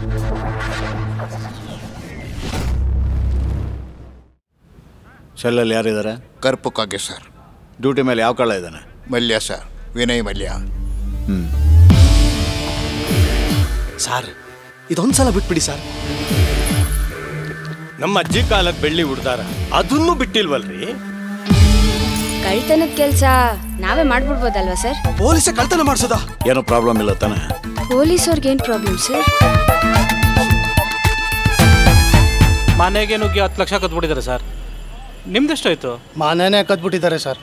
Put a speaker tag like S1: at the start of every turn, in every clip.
S1: ಸೆಲ್ಲಲ್ಲಿ ಯಾರಿದ್ದಾರೆ
S2: ಕರ್ಪು ಕಾಗೆ sir
S1: duty ಮೇಲೆ ಯಾವ ಕಳ್ಳ ಇದ್ದಾನೆ
S2: ಮಲ್ಯ ಸರ್ ವಿನಯ್ ಮಲ್ಯ
S3: ಸರ್ ಇದೊಂದ್ಸಲ ಬಿಟ್ಬಿಡಿ ಸರ್
S4: ನಮ್ಮ ಅಜ್ಜಿ ಕಾಲದ ಬೆಳ್ಳಿ ಉಡ್ದಾರ ಅದನ್ನು ಬಿಟ್ಟಿಲ್ವಲ್ರಿ
S5: ಕಳ್ತನದ ಕೆಲಸ ನಾವೇ ಮಾಡ್ಬಿಡ್ಬೋದಲ್ವಾ ಸರ್
S3: ಪೊಲೀಸೇ ಕಳ್ತನ ಮಾಡಿಸೋದಾ
S1: ಏನೋ ಪ್ರಾಬ್ಲಮ್ ಇಲ್ಲ ತಾನೆ
S5: ಪೊಲೀಸವ್ರಿಗೆ ಏನು ಪ್ರಾಬ್ಲಮ್ ಸರ್
S6: ಮನೆಗೆ ನುಗ್ಗಿ ಹತ್ತು ಲಕ್ಷ ಕತ್ಬಿಟ್ಟಿದ್ದಾರೆ ಸರ್ ನಿಮ್ದೆಷ್ಟಾಯ್ತು
S7: ಮನೆನೇ ಕದ್ಬಿಟ್ಟಿದ್ದಾರೆ ಸರ್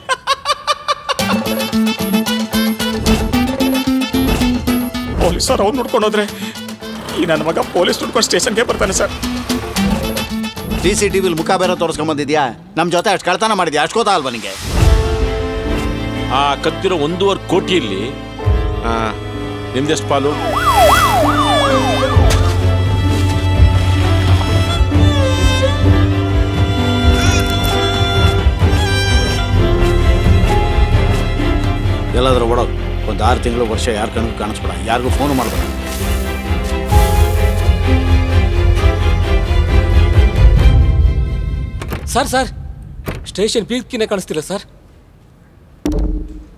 S8: ಪೊಲೀಸರು ಅವ್ನು ನೋಡ್ಕೊಂಡು ಹೋದ್ರೆ ಈ ನನ್ನ ಮಗ ಪೊಲೀಸ್ ನೋಡ್ಕೊಂಡು ಸ್ಟೇಷನ್ಗೆ ಬರ್ತಾನೆ ಸರ್
S1: ಸಿ ಸಿ ಟಿ ವಿಲಿ ಮುಖ ಬೇರೆ ತೋರಿಸ್ಕೊಂಬಂದಿದ್ಯಾ ನಮ್ಮ ಜೊತೆ ಅಷ್ಟು ಕಳ್ತನ ಮಾಡಿದ್ಯಾ ಅಷ್ಟು ಗೊತ್ತಾ ಅಲ್ವಾ ನಿಂಗೆ
S9: ಆ ಕದ್ದಿರೋ ಒಂದೂವರೆ ಕೋಟಿಯಲ್ಲಿ ಆ, ನಿಮ್ದೆಷ್ಟು ಪಾಲು
S1: ಎಲ್ಲಾದ್ರೂ ಓಡೋದು ಒಂದು ಆರು ತಿಂಗಳು ವರ್ಷ ಯಾರ ಕಣ್ಗೂ ಕಾಣಿಸ್ಬೇಡ ಯಾರಿಗೂ ಫೋನ್ ಮಾಡಬೇಡ
S10: ಸರ್ ಸರ್ ಸ್ಟೇಷನ್ ಪೀಕ್ಕಿನೇ ಕಾಣಿಸ್ತಿಲ್ಲ ಸರ್